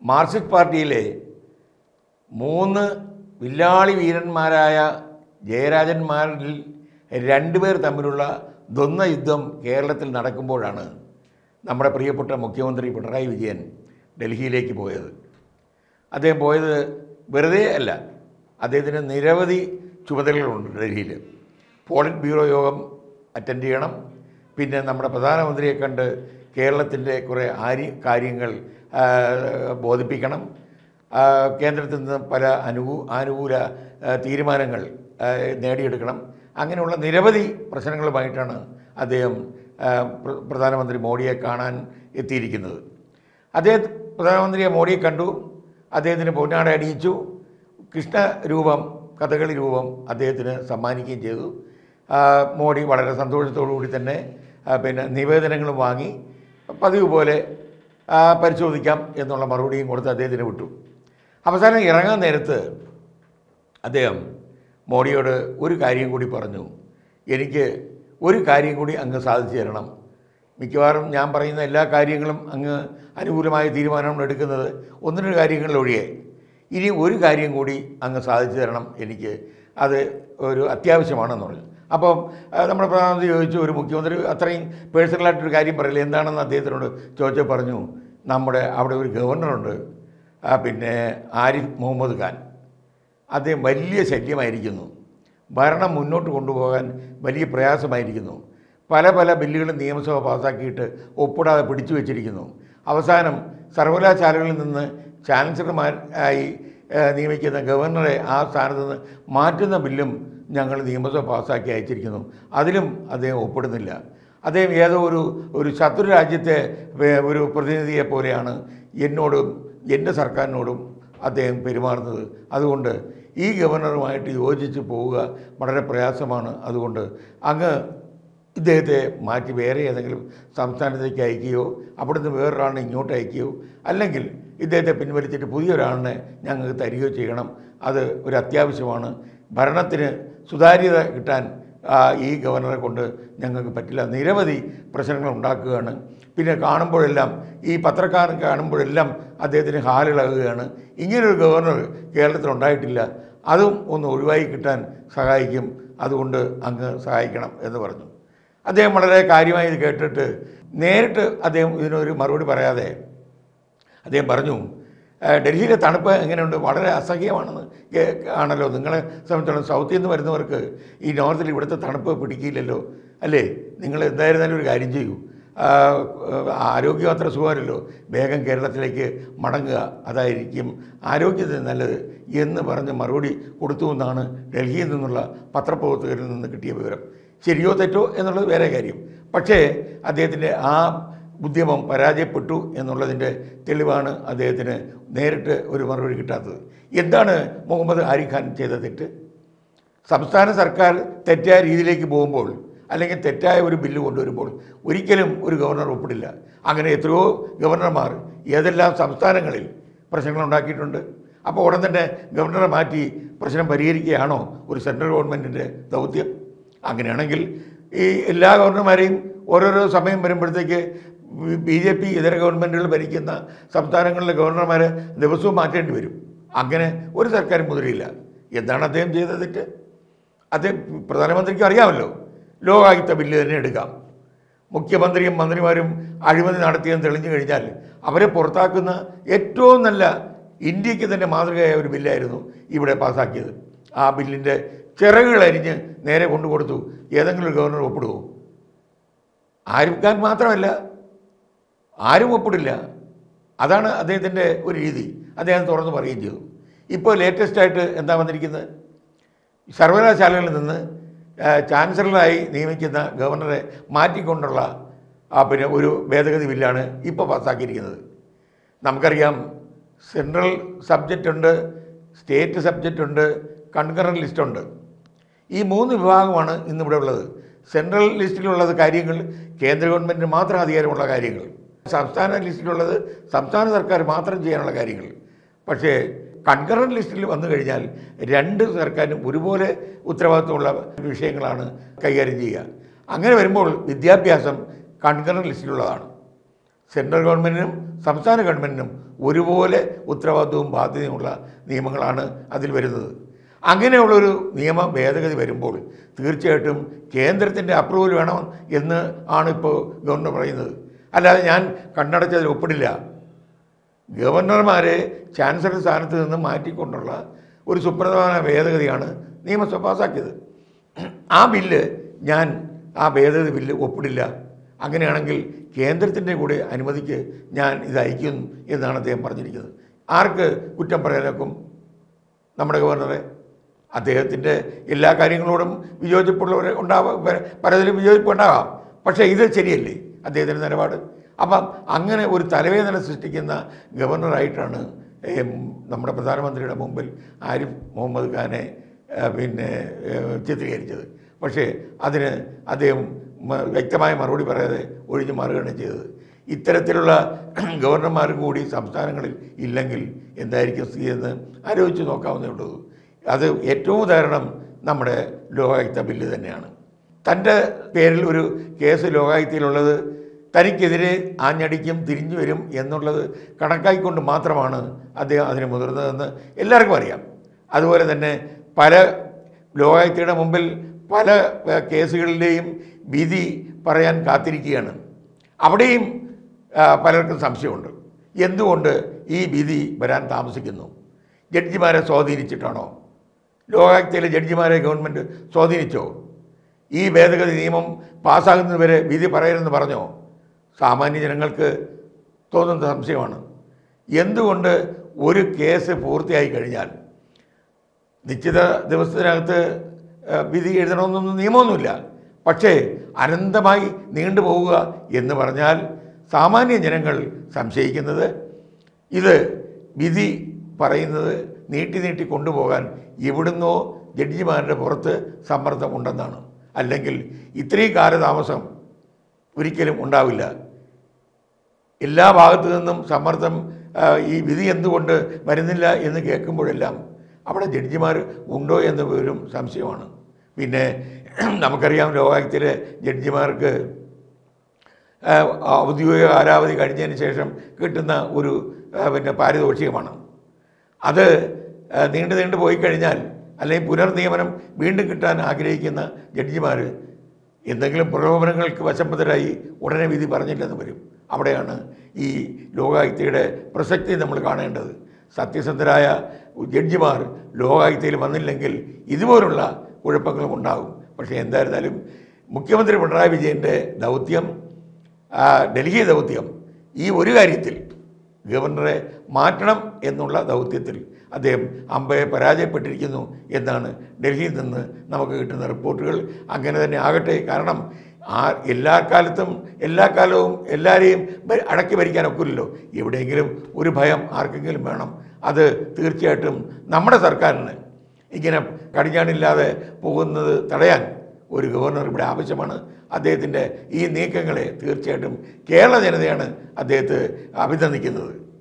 Marxist പാർട്ടിയിലെ മൂന്ന് വില്ലാളി വീരന്മാരായ ജയരാജന്മാരിൽ രണ്ടുപേർ തമ്മിലുള്ള ദ്വന്ദ്വ യുദ്ധം കേരളത്തിൽ നടക്കുമ്പോഴാണ് നമ്മുടെ പ്രിയപ്പെട്ട മുഖ്യമന്ത്രി പിണറായി വിജയൻ ഡൽഹിയിലേക്ക് പോയത് അദ്ദേഹം പോയത് വെറുതെ അല്ല അദ്ദേഹത്തിന് നിരവധി ചുമതലകളുണ്ട് ഡൽഹിയിൽ പോളിറ്റ് ബ്യൂറോ യോഗം അറ്റൻഡ് ചെയ്യണം പിന്നെ നമ്മുടെ പ്രധാനമന്ത്രിയെ കണ്ട് കേരളത്തിൻ്റെ കുറേ ആരി കാര്യങ്ങൾ ആ, ബോധിപ്പിക്കണം ആ, കേന്ദ്രത്തിൽ നിന്ന് പല അനുകൂ ആനുകൂല ആ, തീരുമാനങ്ങൾ ആ, നേടിയെടുക്കണം അങ്ങനെയുള്ള നിരവധി പ്രശ്നങ്ങളുമായിട്ടാണ് അദ്ദേഹം ആ, പ്ര- പ്രധാനമന്ത്രി മോഡിയെ കാണാൻ എത്തിയിരിക്കുന്നത് അദ്ദേഹം പ്രധാനമന്ത്രിയെ മോഡിയെ കണ്ടു അദ്ദേഹത്തിന് പൊന്നാട അണിയിച്ചു കൃഷ്ണ രൂപം കഥകളി രൂപം അദ്ദേഹത്തിന് സമ്മാനിക്കുകയും ചെയ്തു ആ, മോഡി വളരെ സന്തോഷത്തോടു കൂടി തന്നെ ആ, പിന്നെ നിവേദനങ്ങളും വാങ്ങി പതിവ് പോലെ ആ, പരിശോധിക്കാം എന്നുള്ള മറുപടിയും കൊടുത്ത് അദ്ദേഹത്തിന് വിട്ടു അവസാനം ഇറങ്ങാൻ നേരത്ത് അദ്ദേഹം മോഡിയോട് ഒരു കാര്യം കൂടി പറഞ്ഞു എനിക്ക് ഒരു കാര്യം കൂടി അങ്ങ് സാധിച്ചു തരണം മിക്കവാറും ഞാൻ പറയുന്ന എല്ലാ കാര്യങ്ങളും അങ്ങ് അനുകൂലമായ തീരുമാനമാണ് എടുക്കുന്നത് ഒന്ന് രണ്ട് കാര്യങ്ങളിലൊഴികെ ഇനി ഒരു കാര്യം കൂടി അങ്ങ് സാധിച്ചു തരണം എനിക്ക് അത് ഒരു അത്യാവശ്യമാണെന്ന് പറഞ്ഞു അപ്പം ആ, നമ്മുടെ പ്രധാനമന്ത്രി ചോദിച്ചു ഒരു മുഖ്യമന്ത്രി അത്രയും പേഴ്സണലായിട്ടൊരു കാര്യം പറയില്ല എന്താണെന്ന് അദ്ദേഹത്തിനോട് ചോദിച്ചു പറഞ്ഞു നമ്മുടെ അവിടെ ഒരു ഗവർണറുണ്ട് ആ, പിന്നെ ആരിഫ് മുഹമ്മദ് ഖാൻ അദ്ദേഹം വലിയ ശല്യമായിരിക്കുന്നു ഭരണം മുന്നോട്ട് കൊണ്ടുപോകാൻ വലിയ പ്രയാസമായിരിക്കുന്നു പല പല ബില്ലുകളും നിയമസഭ പാസ്സാക്കിയിട്ട് ഒപ്പിടാതെ പിടിച്ചു വച്ചിരിക്കുന്നു അവസാനം സർവകലാശാലകളിൽ നിന്ന് ചാൻസലർമാർ ആയി ഏഹ്, നിയമിക്കുന്ന ഗവർണറെ ആ സ്ഥാനത്ത് നിന്ന് മാറ്റുന്ന ബില്ലും ഞങ്ങൾ നിയമസഭ പാസ്സാക്കി അയച്ചിരിക്കുന്നു അതിലും അദ്ദേഹം ഒപ്പിടുന്നില്ല അദ്ദേഹം ഏതോ ഒരു ഒരു ശത്രു രാജ്യത്തെ വേ- ഒരു പ്രതിനിധിയെ പോലെയാണ് എന്നോടും എൻ്റെ സർക്കാരിനോടും അദ്ദേഹം പെരുമാറുന്നത് അതുകൊണ്ട് ഈ ഗവർണറുമായിട്ട് യോജിച്ച് പോവുക വളരെ പ്രയാസമാണ് അതുകൊണ്ട് അങ്ങ് ഇദ്ദേഹത്തെ മാറ്റി വേറെ ഏതെങ്കിലും സംസ്ഥാനത്തേക്ക് അയക്കുകയോ അവിടുന്ന് വേറൊരാളിനെ ഇങ്ങോട്ട് അയക്കുകയോ അല്ലെങ്കിൽ ഇദ്ദേഹത്തെ പിൻവലിച്ചിട്ട് പുതിയൊരാളിനെ ഞങ്ങൾക്ക് തരികയോ ചെയ്യണം അത് ഒരു അത്യാവശ്യമാണ് ഭരണത്തിന് സുതാര്യത കിട്ടാൻ ആ, ഈ ഗവർണറെ കൊണ്ട് ഞങ്ങൾക്ക് പറ്റില്ല നിരവധി പ്രശ്നങ്ങൾ ഉണ്ടാക്കുകയാണ് പിന്നെ കാണുമ്പോഴെല്ലാം ഈ പത്രക്കാർ കാണുമ്പോഴെല്ലാം അദ്ദേഹത്തിന് ഹാലിളകുകയാണ് ഇങ്ങനൊരു ഗവർണർ കേരളത്തിൽ ഉണ്ടായിട്ടില്ല അതും ഒന്ന് ഒഴിവായി കിട്ടാൻ സഹായിക്കും അതുകൊണ്ട് അങ്ങ് സഹായിക്കണം എന്ന് പറഞ്ഞു അദ്ദേഹം വളരെ കാര്യമായി ഇത് കേട്ടിട്ട് നേരിട്ട് അദ്ദേഹം ഇതിനൊരു മറുപടി പറയാതെ അദ്ദേഹം പറഞ്ഞു "ഏഹ്, ഡൽഹിയിലെ തണുപ്പ് എങ്ങനെയുണ്ട് വളരെ അസഹ്യമാണെന്ന് കേ- ആണല്ലോ നിങ്ങളെ സംബന്ധിച്ചിടത്തോളം സൗത്തിൽ നിന്ന് വരുന്നവർക്ക് ഈ നോർത്തിൽ ഇവിടുത്തെ തണുപ്പ് പിടിക്കില്ലല്ലോ അല്ലേ നിങ്ങൾ എന്തായിരുന്നാലും ഒരു കാര്യം ചെയ്യൂ ആ, ആരോഗ്യം അത്ര സുഖമല്ലല്ലോ വേഗം കേരളത്തിലേക്ക് മടങ്ങുക അതായിരിക്കും ആരോഗ്യത്തിന് നല്ലത് എന്ന് പറഞ്ഞ് മറുപടി കൊടുത്തു എന്നാണ് ഡൽഹിയിൽ നിന്നുള്ള പത്രപ്രവർത്തകരിൽ നിന്ന് കിട്ടിയ വിവരം ശരിയോ തെറ്റോ എന്നുള്ളത് വേറെ കാര്യം പക്ഷേ അദ്ദേഹത്തിൻ്റെ ആ ഉദ്യമം പരാജയപ്പെട്ടു എന്നുള്ളതിൻ്റെ തെളിവാണ് അദ്ദേഹത്തിന് നേരിട്ട് ഒരു മറുപടി കിട്ടാത്തത് എന്താണ് മുഹമ്മദ് ആരിഫ് ഖാൻ ചെയ്ത തെറ്റ് സംസ്ഥാന സർക്കാർ തെറ്റായ രീതിയിലേക്ക് പോകുമ്പോൾ അല്ലെങ്കിൽ തെറ്റായ ഒരു ബില്ല് കൊണ്ടുവരുമ്പോൾ ഒരിക്കലും ഒരു ഗവർണർ ഒപ്പിടില്ല അങ്ങനെ എത്രയോ ഗവർണർമാർ ഏതെല്ലാം സംസ്ഥാനങ്ങളിൽ പ്രശ്നങ്ങൾ ഉണ്ടാക്കിയിട്ടുണ്ട് അപ്പോൾ ഉടൻ തന്നെ ഗവർണറെ മാറ്റി പ്രശ്നം പരിഹരിക്കുകയാണോ ഒരു സെൻട്രൽ ഗവൺമെൻറ്റിൻ്റെ ദൗത്യം അങ്ങനെയാണെങ്കിൽ ഈ എല്ലാ ഗവർണർമാരെയും ഓരോരോ സമയം വരുമ്പോഴത്തേക്ക് ബി ജെ പി ഇതര ഗവൺമെൻറ്റുകൾ ഭരിക്കുന്ന സംസ്ഥാനങ്ങളിലെ ഗവർണർമാരെ ദിവസവും മാറ്റേണ്ടി വരും അങ്ങനെ ഒരു സർക്കാരും മുതിരില്ല എന്താണ് അദ്ദേഹം ചെയ്ത തെറ്റ് അദ്ദേഹം പ്രധാനമന്ത്രിക്ക് അറിയാമല്ലോ ലോകായുക്ത ബില്ല് തന്നെ എടുക്കാം മുഖ്യമന്ത്രിയും മന്ത്രിമാരും അഴിമതി നടത്തിയെന്ന് തെളിഞ്ഞു കഴിഞ്ഞാൽ അവരെ പുറത്താക്കുന്ന ഏറ്റവും നല്ല ഇന്ത്യക്ക് തന്നെ മാതൃകയായ ഒരു ബില്ലായിരുന്നു ഇവിടെ പാസ്സാക്കിയത് ആ ബില്ലിൻ്റെ ചിറകുകൾ അരിഞ്ഞ് നേരെ കൊണ്ടുകൊടുത്തു ഏതെങ്കിലും ഒരു ഗവർണർ ഒപ്പിടുമോ ആരിഫ് ഖാൻ മാത്രമല്ല ആരും ഒപ്പിടില്ല അതാണ് അദ്ദേഹത്തിൻ്റെ ഒരു രീതി അദ്ദേഹം തുറന്ന് പറയുകയും ചെയ്തു ഇപ്പോൾ ലേറ്റസ്റ്റായിട്ട് എന്താ വന്നിരിക്കുന്നത് സർവകലാശാലകളിൽ നിന്ന് ആ, ചാൻസലറായി നിയമിക്കുന്ന ഗവർണറെ മാറ്റിക്കൊണ്ടുള്ള ആ, പിന്നെ ഒരു ഭേദഗതി ബില്ലാണ് ഇപ്പോൾ പാസ്സാക്കിയിരിക്കുന്നത് നമുക്കറിയാം സെൻട്രൽ സബ്ജക്റ്റ് ഉണ്ട് സ്റ്റേറ്റ് സബ്ജക്റ്റ് ഉണ്ട് കൺകറൻറ്റ് ലിസ്റ്റുണ്ട് ഈ മൂന്ന് വിഭാഗമാണ് ഇന്നിവിടെ ഉള്ളത് സെൻട്രൽ ലിസ്റ്റിലുള്ളത് കാര്യങ്ങൾ കേന്ദ്ര ഗവൺമെൻറ്റിന് മാത്രം അധികാരമുള്ള കാര്യങ്ങൾ സംസ്ഥാന ലിസ്റ്റിലുള്ളത് സംസ്ഥാന സർക്കാർ മാത്രം ചെയ്യാനുള്ള കാര്യങ്ങൾ പക്ഷേ കൺകറൻറ്റ് ലിസ്റ്റിൽ വന്നു കഴിഞ്ഞാൽ രണ്ട് സർക്കാരിനും ഒരുപോലെ ഉത്തരവാദിത്വമുള്ള വിഷയങ്ങളാണ് കൈകാര്യം ചെയ്യുക അങ്ങനെ വരുമ്പോൾ വിദ്യാഭ്യാസം കൺകറൻറ്റ് ലിസ്റ്റിലുള്ളതാണ് സെൻട്രൽ ഗവൺമെൻറ്റിനും സംസ്ഥാന ഗവൺമെൻറ്റിനും ഒരുപോലെ ഉത്തരവാദിത്വവും ബാധ്യതയുമുള്ള നിയമങ്ങളാണ് അതിൽ വരുന്നത് അങ്ങനെയുള്ളൊരു നിയമ ഭേദഗതി വരുമ്പോൾ തീർച്ചയായിട്ടും കേന്ദ്രത്തിൻ്റെ അപ്രൂവൽ വേണം എന്ന് ആണ് ഇപ്പോൾ ഗവർണർ പറയുന്നത് അല്ലാതെ ഞാൻ കണ്ണടച്ചതിൽ ഒപ്പിടില്ല ഗവർണർമാരെ ചാൻസലർ സ്ഥാനത്ത് നിന്ന് മാറ്റിക്കൊണ്ടുള്ള ഒരു സുപ്രധാന ഭേദഗതിയാണ് നിയമസഭ പാസാക്കിയത് ആ ബില്ല് ഞാൻ ആ ഭേദഗതി ബില്ല് ഒപ്പിടില്ല അങ്ങനെയാണെങ്കിൽ കേന്ദ്രത്തിൻ്റെ കൂടെ അനുമതിക്ക് ഞാൻ ഇത് അയക്കും എന്നാണ് അദ്ദേഹം പറഞ്ഞിരിക്കുന്നത് ആർക്ക് കുറ്റം പറയാനൊക്കും നമ്മുടെ ഗവർണറെ അദ്ദേഹത്തിൻ്റെ എല്ലാ കാര്യങ്ങളോടും വിയോജിപ്പുള്ളവർ ഉണ്ടാവാം പ- പലതിലും വിയോജിപ്പ് ഉണ്ടാകാം പക്ഷേ ഇത് ശരിയല്ലേ അദ്ദേഹത്തിൻ്റെ നിലപാട് അപ്പം അങ്ങനെ ഒരു തലവേദന സൃഷ്ടിക്കുന്ന ഗവർണറായിട്ടാണ് ഏം, നമ്മുടെ പ്രധാനമന്ത്രിയുടെ മുമ്പിൽ ആരിഫ് മുഹമ്മദ് ഖാനെ ഏ, പിന്നെ ഏ, ചിത്രീകരിച്ചത് പക്ഷേ അതിന് അദ്ദേഹം മ- വ്യക്തമായ മറുപടി പറയാതെ ഒഴിഞ്ഞു മാറുകയാണ് ചെയ്തത് ഇത്തരത്തിലുള്ള ഗവർണർമാർ കൂടി സംസ്ഥാനങ്ങളിൽ ഇല്ലെങ്കിൽ എന്തായിരിക്കും സ്ഥിതി എന്ന് ആലോചിച്ച് നോക്കാവുന്നേ ഉള്ളൂ അത് ഏറ്റവും ഉദാഹരണം നമ്മുടെ ലോകായുക്ത ബില്ല് തന്നെയാണ് തൻ്റെ പേരിൽ ഒരു കേസ് ലോകായുക്തയിലുള്ളത് തനിക്കെതിരെ ആഞ്ഞടിക്കും തിരിഞ്ഞു വരും എന്നുള്ളത് കണക്കാക്കിക്കൊണ്ട് മാത്രമാണ് അദ്ദേഹം അതിന് മുതിർന്നതെന്ന് എല്ലാവർക്കും അറിയാം അതുപോലെ തന്നെ പല ലോകായുക്തയുടെ മുമ്പിൽ പല ഏ, കേസുകളിലെയും വിധി പറയാൻ കാത്തിരിക്കുകയാണ് അവിടെയും ആ, പലർക്കും സംശയമുണ്ട് എന്തുകൊണ്ട് ഈ വിധി വരാൻ താമസിക്കുന്നു ജഡ്ജിമാരെ സ്വാധീനിച്ചിട്ടാണോ ലോകായുക്തയിലെ ജഡ്ജിമാരെ ഗവൺമെൻറ് സ്വാധീനിച്ചോ ഈ ഭേദഗതി നിയമം പാസ്സാകുന്നതുവരെ വിധി പറയരുതെന്ന് പറഞ്ഞോ സാമാന്യ ജനങ്ങൾക്ക് തോന്നുന്ന സംശയമാണ് എന്തുകൊണ്ട് ഒരു കേസ് പൂർത്തിയായി കഴിഞ്ഞാൽ നിശ്ചിത ദിവസത്തിനകത്ത് ആ, വിധി എഴുതണമെന്നൊന്നും നിയമമൊന്നുമില്ല പക്ഷേ അനന്തമായി നീണ്ടുപോവുക എന്ന് പറഞ്ഞാൽ സാമാന്യ ജനങ്ങൾ സംശയിക്കുന്നത് ഇത് വിധി പറയുന്നത് നീട്ടി നീട്ടി കൊണ്ടുപോകാൻ എവിടുന്നോ ജഡ്ജിമാരുടെ പുറത്ത് സമ്മർദ്ദമുണ്ടെന്നാണ് അല്ലെങ്കിൽ ഇത്രയും കാലതാമസം ഒരിക്കലും ഉണ്ടാവില്ല എല്ലാ ഭാഗത്തു നിന്നും സമ്മർദ്ദം ആ, ഈ വിധി എന്തുകൊണ്ട് വരുന്നില്ല എന്ന് കേൾക്കുമ്പോഴെല്ലാം അവിടെ ജഡ്ജിമാർ ഉണ്ടോ എന്ന് പോലും സംശയമാണ് പിന്നെ നമുക്കറിയാം ലോകായുക്തയിലെ ജഡ്ജിമാർക്ക് ആ, ഔദ്യോഗിക കാലാവധി കഴിഞ്ഞതിന് ശേഷം കിട്ടുന്ന ഒരു ആ, പിന്നെ പാരിതോഷികമാണ് അത് ആ, നീണ്ടു നീണ്ടു പോയി കഴിഞ്ഞാൽ അല്ലെങ്കിൽ പുനർനിയമനം വീണ്ടും കിട്ടാൻ ആഗ്രഹിക്കുന്ന ജഡ്ജിമാർ എന്തെങ്കിലും പ്രലോഭനങ്ങൾക്ക് വശംബദ്ധരായി ഉടനെ വിധി പറഞ്ഞില്ലെന്ന് വരും അവിടെയാണ് ഈ ലോകായുക്തയുടെ പ്രസക്തി നമ്മൾ കാണേണ്ടത് സത്യസന്ധരായ ജഡ്ജിമാർ ലോകായുക്തയിൽ വന്നില്ലെങ്കിൽ ഇതുപോലുള്ള കുഴപ്പങ്ങളും ഉണ്ടാകും പക്ഷേ എന്തായിരുന്നാലും മുഖ്യമന്ത്രി പിണറായി വിജയൻ്റെ ദൗത്യം ആ, ഡൽഹി ദൗത്യം ഈ ഒരു കാര്യത്തിൽ ഗവർണറെ മാറ്റണം എന്നുള്ള ദൗത്യത്തിൽ അദ്ദേഹം അമ്പയെ പരാജയപ്പെട്ടിരിക്കുന്നു എന്നാണ് ഡൽഹിയിൽ നിന്ന് നമുക്ക് കിട്ടുന്ന റിപ്പോർട്ടുകൾ അങ്ങനെ തന്നെ ആകട്ടെ കാരണം ആ എല്ലാ കാലത്തും എല്ലാ കാലവും എല്ലാവരെയും ഭ- അടക്കി ഭരിക്കാൻ ഒക്കില്ലല്ലോ എവിടെയെങ്കിലും ഒരു ഭയം ആർക്കെങ്കിലും വേണം അത് തീർച്ചയായിട്ടും നമ്മുടെ സർക്കാരിന് ഇങ്ങനെ കടിഞ്ഞാണില്ലാതെ പോകുന്നത് തടയാൻ ഒരു ഗവർണർ ഇവിടെ ആവശ്യമാണ് അദ്ദേഹത്തിൻ്റെ ഈ നീക്കങ്ങളെ തീർച്ചയായിട്ടും കേരള ജനതയാണ് അദ്ദേഹത്തെ അഭിനന്ദിക്കുന്നത്